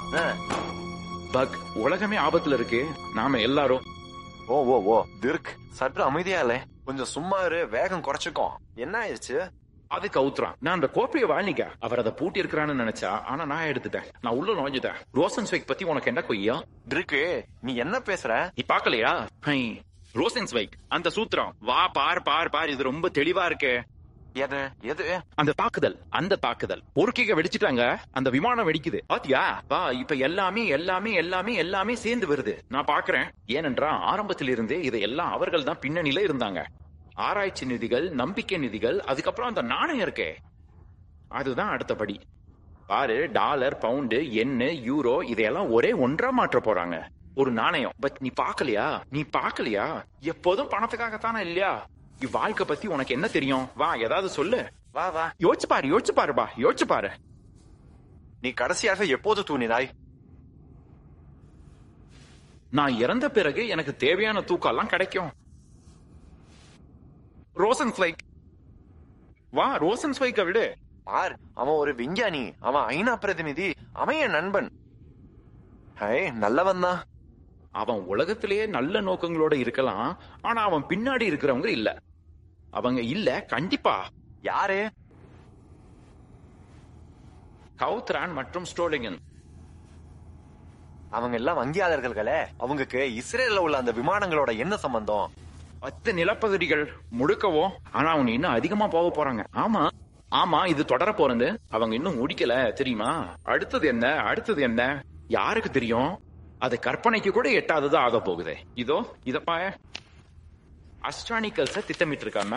ஆ. Buck உலகமே ஆபத்துல இருக்கு நாம எல்லாரும் ஓ ஓ ஓ திர்க் சற்று அமைதியா இல்ல கொஞ்சம் சும்மா இரு வேகம் குறைச்சுக்கோ என்ன ஆயிடுச்சு அது கவுத்துறான் நான் அந்த கோப்பையை வாழ்னிக்க அவர் அதை பூட்டி இருக்கிறான்னு நினைச்சா ஆனா நான் எடுத்துட்டேன் நான் உள்ள நுழைஞ்சுட்டேன் ரோசன் ஸ்வைக் பத்தி உனக்கு என்ன கொய்யா திருக்கு நீ என்ன பேசுற நீ பாக்கலையா ஹை, ரோசன் ஸ்வைக் அந்த சூத்திரம் வா பார் பார் பார் இது ரொம்ப தெளிவா இருக்கே எது எது அந்த தாக்குதல் அந்த தாக்குதல் பொறுக்கைக வெடிச்சிட்டாங்க அந்த விமானம் வெடிக்குது பாத்தியா வா இப்ப எல்லாமே எல்லாமே எல்லாமே எல்லாமே சேர்ந்து வருது நான் பாக்குறேன் ஏனென்றா ஆரம்பத்தில் இருந்தே இதையெல்லாம் அவர்கள் தான் பின்னணியில இருந்தாங்க ஆராய்ச்சி நிதிகள் நம்பிக்கை நிதிகள் அதுக்கப்புறம் அந்த நாணயம் இருக்கே அதுதான் அடுத்தபடி பாரு டாலர் பவுண்டு எண்ணு யூரோ இதையெல்லாம் ஒரே ஒன்றா மாற்ற போறாங்க ஒரு நாணயம் பட் நீ பாக்கலையா நீ பாக்கலையா எப்போதும் பணத்துக்காகத்தானே இல்லையா இவ்வாழ்க்கை பத்தி உனக்கு என்ன தெரியும் வா ஏதாவது சொல்லு வா வா யோசிச்சு பாரு யோசிச்சு பாருப்பா யோசிச்சு பாரு நீ கடைசியாக எப்போது தூணினாய் நான் இறந்த பிறகு எனக்கு தேவையான தூக்கம் எல்லாம் கிடைக்கும் ரோசன் ஸ்வைக் வா ரோசன் ஸ்வைக்க விடு பார் அவன் ஒரு விஞ்ஞானி அவன் ஐநா பிரதிநிதி அவன் என் நண்பன் ஹை நல்லவன் தான் அவன் உலகத்திலேயே நல்ல நோக்கங்களோட இருக்கலாம் ஆனா அவன் பின்னாடி இருக்கிறவங்க இல்ல அவங்க இல்ல கண்டிப்பா யாரு கவுத்ரான் மற்றும் ஸ்டோலிங்கன் அவங்க எல்லாம் வங்கியாளர்களே அவங்களுக்கு இஸ்ரேல்ல உள்ள அந்த விமானங்களோட என்ன சம்பந்தம் பத்து நிலப்பகுதிகள் முழுக்கவோ ஆனா அவங்க இன்னும் அதிகமா போக போறாங்க ஆமா ஆமா இது தொடர போறது அவங்க இன்னும் முடிக்கல தெரியுமா அடுத்தது என்ன அடுத்தது என்ன யாருக்கு தெரியும் அது கற்பனைக்கு கூட எட்டாததா ஆக போகுது இதோ இதப்பா அஸ்ட்ரானிக்கல்ஸ திட்டமிட்டு இருக்காம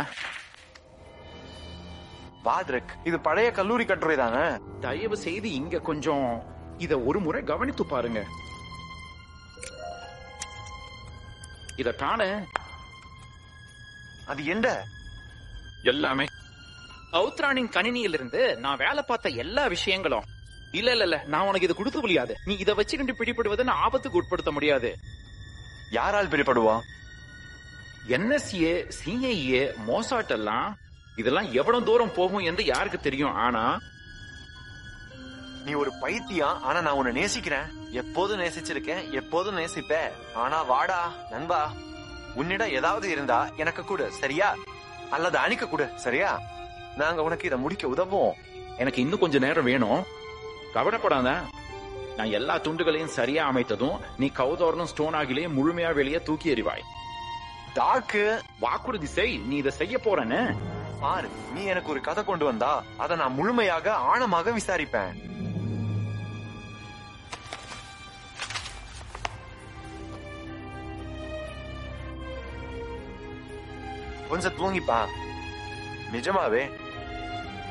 வாத்ரக் இது பழைய கல்லூரி கட்டுரை தானே தயவு செய்து இங்க கொஞ்சம் இத ஒரு முறை கவனித்து பாருங்க இத காண அது என்ன எல்லாமே அவுத்ரானின் கணினியிலிருந்து நான் வேலை பார்த்த எல்லா விஷயங்களும் இல்ல இல்ல இல்ல நான் உனக்கு இது கொடுக்க முடியாது நீ இதை வச்சுக்கிட்டு பிடிபடுவதை நான் ஆபத்துக்கு உட்படுத்த முடியாது யாரால் பிடிபடுவா என்எஸ்ஏ சிஐஏ மோசாட் எல்லாம் இதெல்லாம் எவ்வளவு தூரம் போகும் என்று யாருக்கு தெரியும் ஆனா நீ ஒரு பைத்தியம் ஆனா நான் உன்னை நேசிக்கிறேன் எப்போதும் நேசிச்சிருக்கேன் எப்போதும் நேசிப்பேன் ஆனா வாடா நண்பா உன்னிடம் ஏதாவது இருந்தா எனக்கு கொடு சரியா அல்லது அணிக்க கொடு சரியா நாங்க உனக்கு இதை முடிக்க உதவும் எனக்கு இன்னும் கொஞ்ச நேரம் வேணும் கவலைப்படாத நான் எல்லா துண்டுகளையும் சரியா அமைத்ததும் நீ கௌதோரனும் ஸ்டோன் ஆகிலேயே முழுமையா வெளியே தூக்கி எறிவாய் டாக்கு வாக்குறுதி செய் நீ இதை செய்ய போறேன்னு பாரு நீ எனக்கு ஒரு கதை கொண்டு வந்தா அதை நான் முழுமையாக ஆழமாக விசாரிப்பேன் கொஞ்சம் தூங்கிப்பா நிஜமாவே